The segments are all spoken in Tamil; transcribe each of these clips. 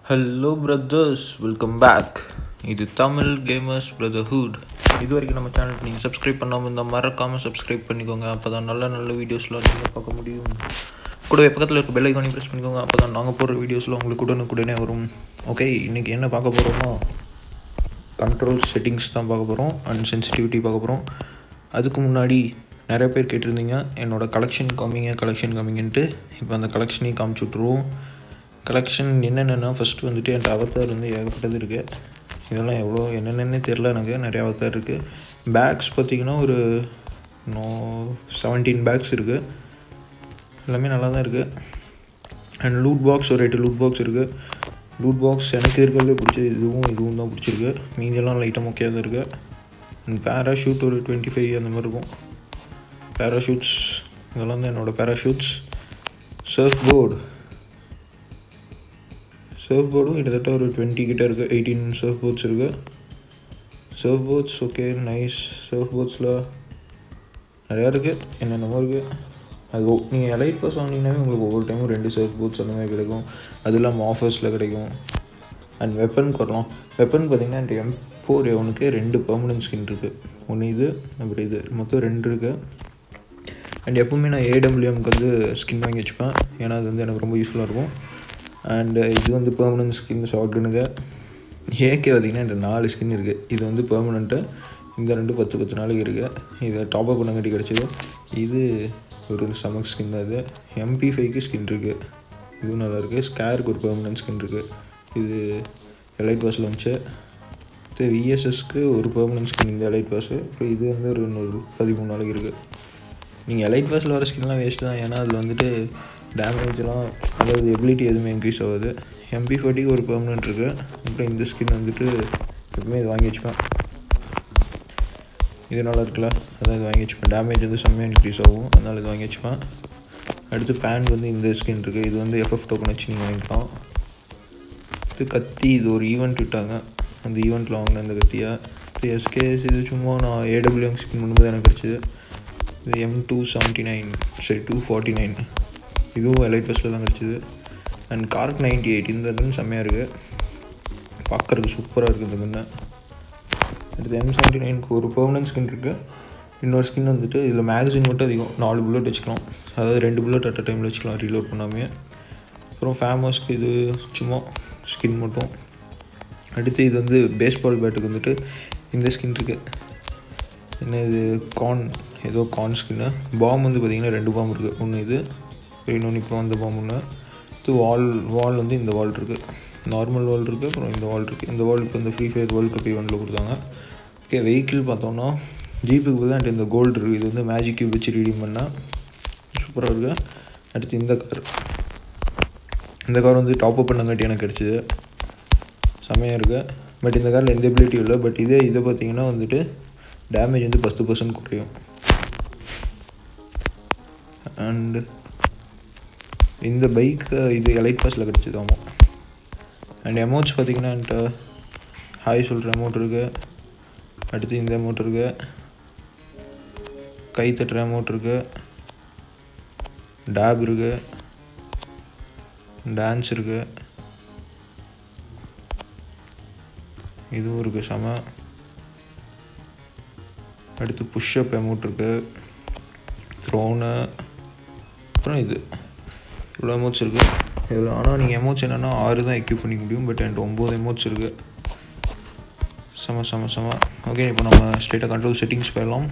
ஹலோ பிரதர்ஸ் வெல்கம் பேக் இது தமிழ் கேமர்ஸ் பிரதர்ஹுட் இது வரைக்கும் நம்ம சேனலுக்கு நீங்கள் சப்ஸ்கிரைப் பண்ணாமல் இருந்தால் மறக்காமல் சப்ஸ்கிரைப் பண்ணிக்கோங்க அப்போ தான் நல்ல நல்ல வீடியோஸ்லாம் நீங்கள் பார்க்க முடியும் கூடவே பக்கத்தில் இருக்க பெல் ஐக்கானையும் ப்ரெஸ் பண்ணிக்கோங்க அப்போ தான் நாங்கள் போடுற வீடியோஸில் உங்களுக்கு உடனுக்குடனே வரும் ஓகே இன்றைக்கி என்ன பார்க்க போகிறோமோ கண்ட்ரோல் செட்டிங்ஸ் தான் பார்க்க போகிறோம் அண்ட் சென்சிட்டிவிட்டி பார்க்க போகிறோம் அதுக்கு முன்னாடி நிறைய பேர் கேட்டிருந்தீங்க என்னோடய கலெக்ஷன் காமிங்க கலெக்ஷன் காமிங்கன்ட்டு இப்போ அந்த கலெக்ஷனையும் காமிச்சு விட்ருவோம் கலெக்ஷன் என்னென்னா ஃபஸ்ட்டு வந்துட்டு என் அவத்தார் வந்து ஏகப்பட்டது இருக்குது இதெல்லாம் எவ்வளோ என்னென்னே தெரில எனக்கு நிறைய அவத்தார் இருக்குது பேக்ஸ் பார்த்திங்கன்னா ஒரு நோ செவன்டீன் பேக்ஸ் இருக்குது எல்லாமே நல்லா தான் இருக்குது அண்ட் லூட் பாக்ஸ் ஒரு எட்டு லூட் பாக்ஸ் இருக்குது லூட் பாக்ஸ் எனக்கு இருக்கிறதே பிடிச்சது இதுவும் இதுவும் தான் பிடிச்சிருக்கு மீதியெல்லாம் லைட்டாக முக்கியம் தான் இருக்குது அண்ட் பேராஷூட் ஒரு டுவெண்ட்டி ஃபைவ் அந்த மாதிரி இருக்கும் பேராஷூட்ஸ் இதெல்லாம் தான் என்னோடய பேராஷூட்ஸ் சர்ஃப் போர்டு சர்ஃப் போர்டும் கிட்டத்தட்ட ஒரு டுவெண்ட்டி கிட்ட இருக்குது எயிட்டீன் சர்ஃப் போர்ட்ஸ் இருக்குது surf boards okay nice surf போர்ட்ஸில் நிறையா இருக்குது என்னென்னமோ இருக்குது அது நீங்கள் எலைட் பாஸ் வாங்கினீங்கன்னாவே உங்களுக்கு ஒவ்வொரு டைமும் ரெண்டு சர்ஃப் போர்ட்ஸ் அந்த மாதிரி கிடைக்கும் அது இல்லாமல் ஆஃபர்ஸில் கிடைக்கும் அண்ட் வெப்பனுக்கு வரலாம் வெப்பன் பார்த்திங்கன்னா என் எம் ஃபோர் ஒனுக்கு ரெண்டு பர்மனன்ட் ஸ்கின் இருக்குது ஒன்று இது அப்புறம் இது மொத்தம் ரெண்டு இருக்குது அண்ட் எப்போவுமே நான் ஏடபிள்யூஎம்க்கு வந்து ஸ்கின் வாங்கி வச்சுப்பேன் ஏன்னா அது வந்து எனக்கு ரொம்ப யூஸ்ஃபுல்லாக இருக்கும் அண்டு இது வந்து பெர்மனன்ட் ஸ்கின் ஷார்ட்டுனுங்க ஏகே பார்த்திங்கன்னா இந்த நாலு ஸ்கின் இருக்குது இது வந்து பெர்மனண்ட்டு இந்த ரெண்டு பத்து பத்து நாளைக்கு இருக்குது இதை டாப் அப் பண்ணங்காட்டி கிடச்சிது இது ஒரு சமக் ஸ்கின் தான் இது எம்பி ஃபைவ்க்கு ஸ்கின் இருக்குது இதுவும் நல்லா இருக்குது ஸ்கேருக்கு ஒரு பெர்மனன்ட் ஸ்கின் இருக்குது இது எலைட் பாஸில் வந்துச்சு இது விஎஸ்எஸ்க்கு ஒரு பெர்மனன்ட் ஸ்கின் இந்த எலைட் பாஸு அப்புறம் இது வந்து ஒரு இன்னொரு பதிமூணு நாளைக்கு இருக்குது நீங்கள் எலைட் பாஸில் வர ஸ்கின்லாம் வேஸ்ட்டு தான் ஏன்னா அதில் வந்துட்டு டேமேஜ்லாம் அதாவது எபிலிட்டி எதுவுமே இன்க்ரீஸ் ஆகாது எம்பி ஃபார்ட்டிக்கு ஒரு பெர்மனெண்ட் இருக்குது அப்புறம் இந்த ஸ்கின் வந்துட்டு எப்பவுமே இது வாங்கி வச்சுப்பேன் இது நல்லா இருக்குல்ல அதான் இது வாங்கி வச்சுப்பேன் டேமேஜ் வந்து செம்மையாக இன்க்ரீஸ் ஆகும் அதனால் இது வாங்கி வச்சுப்பேன் அடுத்து பேண்ட் வந்து இந்த ஸ்கின் இருக்குது இது வந்து எஃப்எஃப் டோக்கன் வச்சு நீங்கள் வாங்கிக்கலாம் இது கத்தி இது ஒரு ஈவெண்ட் விட்டாங்க அந்த ஈவெண்ட்டில் வாங்கின இந்த கத்தியை இது எஸ்கேஎஸ் இது சும்மா நான் ஏடபிள்யூஎம் ஸ்கின் பண்ணும்போது எனக்கு கிடச்சிது இது எம் டூ செவன்ட்டி நைன் சரி டூ ஃபார்ட்டி நைன் இதுவும் எலைட் பஸ்ஸில் தான் கிடச்சிது அண்ட் கார்க் நைன்டி எயிட் இந்த கன் செம்மையாக இருக்குது பார்க்குறதுக்கு சூப்பராக இருக்குது இந்த கண்ணை அடுத்து எம் செவன்ட்டி நைனுக்கு ஒரு பெர்மனன்ட் ஸ்கின் இருக்குது இன்னொரு ஸ்கின் வந்துட்டு இதில் மேகசின் மட்டும் அதிகம் நாலு புல்லட் வச்சுக்கலாம் அதாவது ரெண்டு புல்லட் அட் அ டைமில் வச்சுக்கலாம் ரீலோட் பண்ணாமே அப்புறம் ஃபேமஸ்க்கு இது சும்மா ஸ்கின் மட்டும் அடுத்து இது வந்து பேஸ்பால் பேட்டுக்கு வந்துட்டு இந்த ஸ்கின் இருக்குது என்ன இது கார்ன் ஏதோ கார்ன் ஸ்கின்னு பாம் வந்து பார்த்திங்கன்னா ரெண்டு பாம் இருக்குது ஒன்று இது இன்னொன்று இப்போ வந்த பாம் ஒன்று இது வால் வால் வந்து இந்த வால் இருக்குது நார்மல் வால் இருக்குது அப்புறம் இந்த வால் இருக்குது இந்த வால் இப்போ இந்த ஃப்ரீ ஃபயர் வேர்ல்டு கப் ஈவெண்ட்டில் கொடுத்தாங்க ஓகே வெஹிக்கிள் பார்த்தோம்னா ஜீப்புக்கு பதிலாக இந்த கோல்டு இருக்குது இது வந்து மேஜிக் கியூப் வச்சு ரீடிங் பண்ணால் சூப்பராக இருக்குது அடுத்து இந்த கார் இந்த கார் வந்து டாப் அப் பண்ணங்காட்டி எனக்கு கிடச்சிது செம்மையாக இருக்குது பட் இந்த காரில் எந்த எபிலிட்டியும் இல்லை பட் இதே இதை பார்த்தீங்கன்னா வந்துட்டு டேமேஜ் வந்து பத்து பர்சன்ட் குறையும் அண்டு இந்த பைக்கு இது எலைட் பாஸில் கிடச்சிது ஆமாம் அண்ட் எமௌண்ட்ஸ் பார்த்திங்கன்னா என்கிட்ட ஹாய் சொல்கிற அமௌண்ட் இருக்குது அடுத்து இந்த அமௌண்ட் இருக்குது கை தட்டுற அமௌண்ட் இருக்குது டேப் இருக்குது டான்ஸ் இருக்குது இதுவும் இருக்குது செம அடுத்து புஷ்அப் அமௌண்ட் இருக்குது த்ரோனு அப்புறம் இது இவ்வளோ எமோட்ஸ் இருக்குது இவ்வளோ ஆனால் நீங்கள் எமோட்ஸ் என்னென்னா ஆறு தான் எக்யூப் பண்ணிக்க முடியும் பட் என்கிட்ட ஒம்பது எமோட்ஸ் இருக்குது செம செம செம ஓகே இப்போ நம்ம ஸ்ட்ரெயிட்டாக கண்ட்ரோல் செட்டிங்ஸ் போயிடலாம்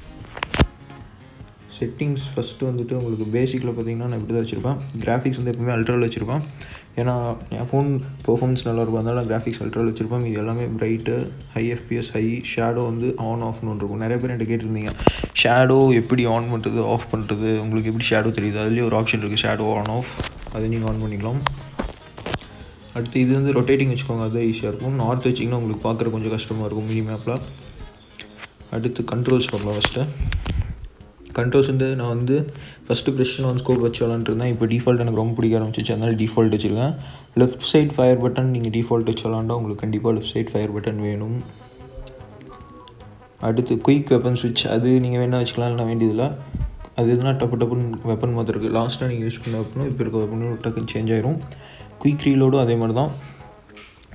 செட்டிங்ஸ் ஃபஸ்ட்டு வந்துட்டு உங்களுக்கு பேசிக்கில் பார்த்தீங்கன்னா நான் இப்படி தான் வச்சுருப்பேன் கிராஃபிக்ஸ் வந்து எப்பவுமே அல்ட்ராவில் வச்சுருப்பேன் ஏன்னா என் ஃபோன் பெர்ஃபார்மன்ஸ் நல்லா இருக்கும் அதனால கிராஃபிக்ஸ் அல்ட்ராவில் வச்சுருப்பேன் இது எல்லாமே bright high FPS high shadow வந்து ஆன் ஆஃப்னு ஒன்று இருக்கும் நிறைய பேர் என்கிட்ட கேட்டிருந்தீங்க ஷேடோ எப்படி ஆன் பண்ணுறது ஆஃப் பண்ணுறது உங்களுக்கு எப்படி ஷேடோ தெரியுது அதுலேயே ஒரு ஆப்ஷன் இருக்குது ஷேடோ ஆன் ஆஃப் அதை நீங்கள் ஆன் பண்ணிக்கலாம் அடுத்து இது வந்து ரொட்டேட்டிங் வச்சுக்கோங்க அதுதான் ஈஸியாக இருக்கும் நார்த் வச்சிங்கன்னா உங்களுக்கு பார்க்குற கொஞ்சம் கஷ்டமாக இருக்கும் மினி மேப்பில் அடுத்து கண்ட்ரோல்ஸ் பார்க்கலாம் ஃபஸ்ட்டு கண்ட்ரோல்ஸ் வந்து நான் வந்து ஃபஸ்ட்டு ப்ரெஷன் ஆன் ஸ்கோப் வச்சு விளாண்டுருந்தேன் இப்போ டிஃபால்ட் எனக்கு ரொம்ப பிடிக்க ஆரம்பிச்சிச்சு அதனால் டிஃபால்ட் வச்சுருக்கேன் லெஃப்ட் சைட் ஃபயர் பட்டன் நீங்கள் டிஃபால்ட் வச்சு விளாண்டா உங்களுக்கு கண்டிப்பாக லெஃப்ட் சைட் ஃபயர் பட்டன் வேணும் அடுத்து குயிக் வெப்பன் ஸ்விட்ச் அது நீங்கள் வேணால் வச்சுக்கலாம் இல்லை வேண்டியதில்லை அது எதுனா டப்பு டப்புன்னு வெப்பன் மாதிரி இருக்குது லாஸ்ட்டாக நீங்கள் யூஸ் பண்ண வெப்பனும் இப்போ இருக்க வெப்பனும் டக்குன்னு சேஞ்ச் ஆயிரும் குயிக் ரீலோடும் அதே மாதிரி தான்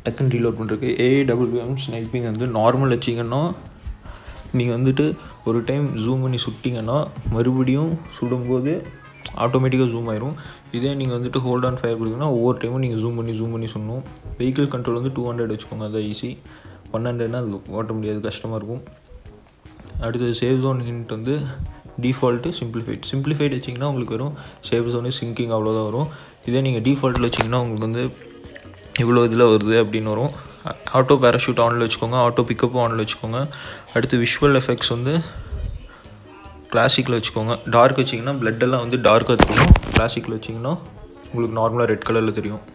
டக்குன்னு ரீலோட் பண்ணுறதுக்கு ஏடபிள்யூஎம் ஸ்னைப்பிங் வந்து நார்மல் வச்சிங்கன்னா நீங்கள் வந்துட்டு ஒரு டைம் ஜூம் பண்ணி சுட்டிங்கன்னா மறுபடியும் சுடும்போது ஆட்டோமேட்டிக்காக ஜூம் ஆயிரும் இதே நீங்கள் வந்துட்டு ஹோல்ட் ஆன் ஃபயர் கொடுத்தீங்கன்னா ஒவ்வொரு டைமும் நீங்கள் ஜூம் பண்ணி ஜூம் பண்ணி சொல்லணும் வெஹிக்கிள் கண்ட்ரோல் வந்து டூ ஹண்ட்ரட் வச்சுக்கோங்க அதான் ஈஸி ஒன் ஹண்ட்ரட்னா அது ஓட்ட முடியாது கஷ்டமாக இருக்கும் அடுத்தது சேவ் ஜோன் ஹிண்ட் வந்து டிஃபால்ட்டு சிம்பிளிஃபைட் சிம்பிளிஃபைட் வச்சிங்கன்னா உங்களுக்கு வரும் சேவ் ஜோனு சிங்கிங் அவ்வளோதான் வரும் இதே நீங்கள் டிஃபால்ட்டில் வச்சிங்கன்னா உங்களுக்கு வந்து இவ்வளோ இதில் வருது அப்படின்னு வரும் ஆட்டோ பேராஷூட் ஆனில் வச்சுக்கோங்க ஆட்டோ பிக்கப்பும் ஆனில் வச்சுக்கோங்க அடுத்து விஷுவல் எஃபெக்ட்ஸ் வந்து கிளாசிக்கில் வச்சுக்கோங்க டார்க் வச்சிங்கன்னா பிளட்டெல்லாம் வந்து டார்க்காக தெரியும் கிளாசிக்கில் வச்சிங்கன்னா உங்களுக்கு நார்மலாக ரெட் கலரில் தெரியும்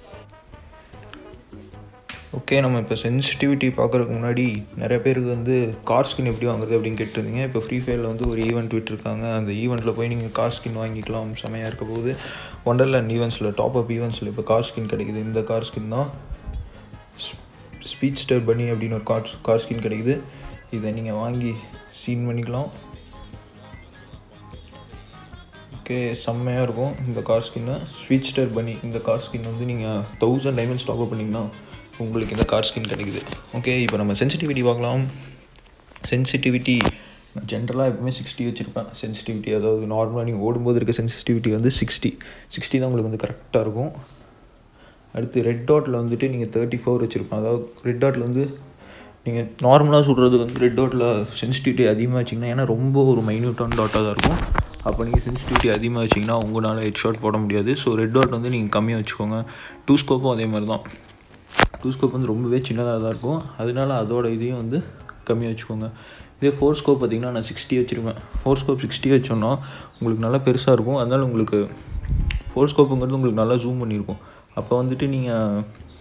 ஓகே நம்ம இப்போ சென்சிட்டிவிட்டி பார்க்குறதுக்கு முன்னாடி நிறைய பேருக்கு வந்து கார் ஸ்கின் எப்படி வாங்குறது அப்படின்னு கேட்டிருந்தீங்க இப்போ ஃப்ரீ ஃபயரில் வந்து ஒரு ஈவெண்ட் விட்டுருக்காங்க அந்த ஈவெண்ட்டில் போய் நீங்கள் கார் ஸ்கின் வாங்கிக்கலாம் செமையாக இருக்க போகுது ஒண்டர்லேண்ட் ஈவெண்ட்ஸில் டாப் அப் ஈவெண்ட்ஸில் இப்போ கார் ஸ்கின் கிடைக்குது இந்த கார் ஸ்கின் தான் ஸ்பீச் ஸ்டர் பண்ணி அப்படின்னு ஒரு கார் கார் ஸ்கின் கிடைக்குது இதை நீங்கள் வாங்கி சீன் பண்ணிக்கலாம் ஓகே செம்மையாக இருக்கும் இந்த கார் ஸ்கின்னு ஸ்வீட் ஸ்டர் பண்ணி இந்த கார் ஸ்கின் வந்து நீங்கள் தௌசண்ட் டைமண்ட்ஸ் டாப் அப் பண்ணிங்கன்னா உங்களுக்கு இந்த கார் ஸ்கின் கிடைக்குது ஓகே இப்போ நம்ம சென்சிட்டிவிட்டி பார்க்கலாம் சென்சிட்டிவிட்டி நான் ஜென்ரலாக எப்பவுமே சிக்ஸ்டி வச்சுருப்பேன் சென்சிட்டிவிட்டி அதாவது நார்மலாக நீங்கள் ஓடும்போது இருக்க சென்சிட்டிவிட்டி வந்து சிக்ஸ்டி சிக்ஸ்டி தான் உங்களுக்கு வந்து கரெக்டாக இருக்கும் அடுத்து ரெட் டாட்டில் வந்துட்டு நீங்கள் தேர்ட்டி ஃபோர் வச்சுருப்பேன் அதாவது ரெட் டாட்டில் வந்து நீங்கள் நார்மலாக சுடுறதுக்கு வந்து ரெட் டாட்டில் சென்சிட்டிவிட்டி அதிகமாக வச்சிங்கன்னா ஏன்னா ரொம்ப ஒரு மைன்யூட்டான டாட்டாக தான் இருக்கும் அப்போ நீங்கள் சென்சிட்டிவிட்டி அதிகமாக வச்சிங்கன்னா உங்களால் ஹெட் ஷாட் போட முடியாது ஸோ ரெட் டாட் வந்து நீங்கள் கம்மியாக வச்சுக்கோங்க டூ ஸ்கோப்பும் அதே மாதிரி தான் டூ ஸ்கோப் வந்து ரொம்பவே சின்னதாக தான் இருக்கும் அதனால அதோட இதையும் வந்து கம்மியாக வச்சுக்கோங்க இதே ஃபோர் ஸ்கோப் பார்த்திங்கன்னா நான் சிக்ஸ்டி வச்சுருப்பேன் ஃபோர் ஸ்கோப் சிக்ஸ்டி வச்சோன்னா உங்களுக்கு நல்லா பெருசாக இருக்கும் அதனால் உங்களுக்கு ஃபோர் ஸ்கோப்புங்கிறது உங்களுக்கு நல்லா ஜூம் பண்ணியிருக்கும் அப்போ வந்துட்டு நீங்கள்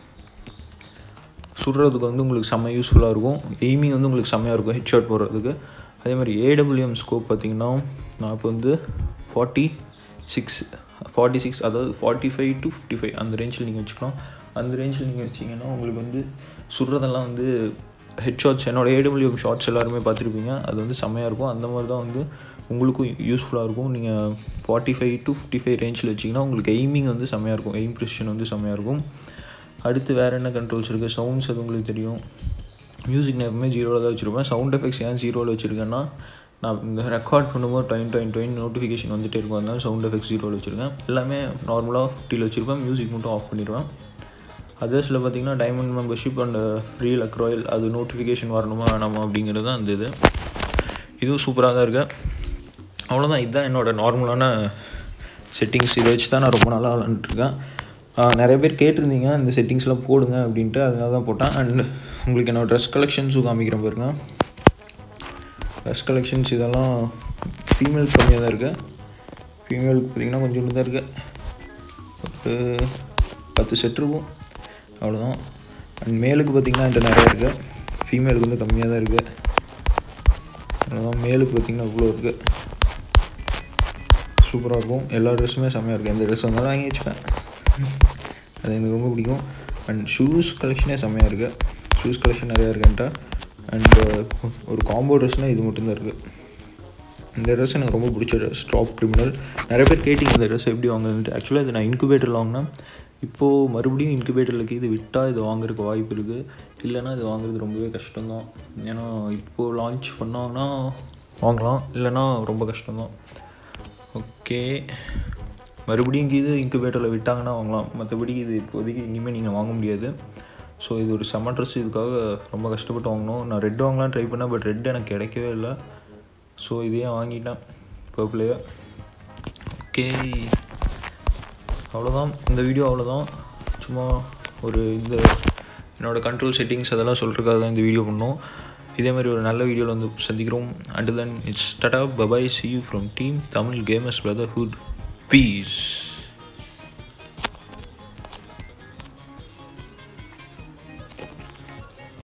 சுடுறதுக்கு வந்து உங்களுக்கு செம்ம யூஸ்ஃபுல்லாக இருக்கும் எய்மிங் வந்து உங்களுக்கு செம்மையாக இருக்கும் ஹெட் ஷாட் போடுறதுக்கு அதே மாதிரி ஏடபிள்யூஎம் ஸ்கோப் பார்த்திங்கன்னா நான் இப்போ வந்து ஃபார்ட்டி சிக்ஸ் ஃபார்ட்டி சிக்ஸ் அதாவது forty five to fifty five அந்த ரேஞ்சில் நீங்கள் வச்சுக்கலாம் அந்த ரேஞ்சில் நீங்கள் வச்சிங்கன்னா உங்களுக்கு வந்து சுடுறதெல்லாம் வந்து ஹெட் ஷாட்ஸ் என்னோடய ஏடபிள்யூஎம் ஷார்ட்ஸ் எல்லாருமே பார்த்துருப்பீங்க அது வந்து செம்மையாக இருக்கும் அந்த மாதிரி தான் வந்து உங்களுக்கும் யூஸ்ஃபுல்லாக இருக்கும் நீங்கள் forty five to fifty five ரேஞ்சில் வச்சிங்கன்னா உங்களுக்கு எய்மிங் வந்து செம்மையாக இருக்கும் எய்ம் ப்ரிஷன் வந்து செம்மையாக இருக்கும் அடுத்து வேறு என்ன கண்ட்ரோல்ஸ் இருக்குது சவுண்ட்ஸ் அது உங்களுக்கு தெரியும் மியூசிக் நான் எப்பவுமே ஜீரோவில் தான் வச்சுருப்பேன் சவுண்ட் எஃபெக்ட்ஸ் ஏன் ஜீரோவில் வச்சுருக்கேன்னா நான் இந்த ரெக்கார்ட் பண்ணும்போது டைம் டைம் டைம் நோட்டிஃபிகேஷன் வந்துட்டே இருக்கும் அதனால சவுண்ட் எஃபெக்ட்ஸ் ஜீரோவில் வச்சுருக்கேன் எல்லாமே நார்மலாக ஃபிஃப்டியில் வச்சுருப்பேன் மியூசிக் மட்டும் ஆஃப் பண்ணிடுவேன் அதர்ஸில் பார்த்தீங்கன்னா diamond membership and free luck royale அது நோட்டிஃபிகேஷன் வரணுமா வேணாமா அப்படிங்கிறது தான் அந்த இது இதுவும் சூப்பராக தான் இருக்கு அவ்வளோதான் இதுதான் என்னோடய நார்மலான செட்டிங்ஸ் இதை வச்சு தான் நான் ரொம்ப நாளாக விளாண்டுருக்கேன் நிறைய பேர் கேட்டிருந்தீங்க இந்த செட்டிங்ஸ்லாம் போடுங்க அப்படின்ட்டு அதனால தான் போட்டேன் அண்ட் உங்களுக்கு என்னோடய ட்ரெஸ் கலெக்ஷன்ஸும் காமிக்கிறேன் பாருங்க ட்ரெஸ் கலெக்ஷன்ஸ் இதெல்லாம் ஃபீமேல் கம்மியாக தான் இருக்குது ஃபீமேலுக்கு பார்த்திங்கன்னா கொஞ்சோண்டு தான் இருக்குது ஒரு பத்து செட் இருக்கும் அவ்வளோதான் அண்ட் மேலுக்கு பார்த்திங்கன்னா என்கிட்ட நிறையா இருக்குது ஃபீமேலுக்கு வந்து கம்மியாக தான் இருக்குது அவ்வளோதான் மேலுக்கு பார்த்திங்கன்னா இவ்வளோ இருக்குது சூப்பராக இருக்கும் எல்லா ட்ரெஸ்ஸுமே செம்மையாக இருக்குது எந்த ட்ரெஸ் வந்தாலும் வாங்கி வச்சுப்பேன் அது எனக்கு ரொம்ப பிடிக்கும் அண்ட் ஷூஸ் கலெக்ஷனே செம்மையாக இருக்குது ஷூஸ் கலெக்ஷன் நிறையா இருக்குன்ட்டா அண்டு ஒரு காம்போ ட்ரெஸ்னால் இது மட்டும்தான் இருக்குது இந்த ட்ரெஸ் எனக்கு ரொம்ப பிடிச்ச ட்ரெஸ் டாப் கிரிமினல் நிறைய பேர் கேட்டிங்க இந்த ட்ரெஸ் எப்படி வாங்குதுன்ட்டு ஆக்சுவலாக இது நான் இன்குபேட்டரில் வாங்கினேன் இப்போது மறுபடியும் இன்குபேட்டரில் இது விட்டால் இது வாங்குறதுக்கு வாய்ப்பு இருக்குது இல்லைனா இது வாங்குறது ரொம்பவே கஷ்டம்தான் ஏன்னா இப்போது லான்ச் பண்ணாங்கன்னா வாங்கலாம் இல்லைனா ரொம்ப கஷ்டம்தான் ஓகே மறுபடியும் இது இன்குபேட்டரில் விட்டாங்கன்னா வாங்கலாம் மற்றபடி இது இப்போதைக்கு இனிமேல் நீங்கள் வாங்க முடியாது ஸோ இது ஒரு செம்ம ட்ரெஸ் இதுக்காக ரொம்ப கஷ்டப்பட்டு வாங்கினோம் நான் ரெட் வாங்கலாம் ட்ரை பண்ணேன் பட் ரெட் எனக்கு கிடைக்கவே இல்லை ஸோ இதையே வாங்கிட்டேன் பர்பிளையே ஓகே அவ்வளோதான் இந்த வீடியோ அவ்வளோதான் சும்மா ஒரு இந்த என்னோடய கண்ட்ரோல் செட்டிங்ஸ் அதெல்லாம் சொல்கிறதுக்காக தான் இந்த வீடியோ பண்ணோம் இதே மாதிரி ஒரு நல்ல வீடியோவில் வந்து சந்திக்கிறோம் and then it's tata bye bye see you from team Tamil gamers brotherhood piece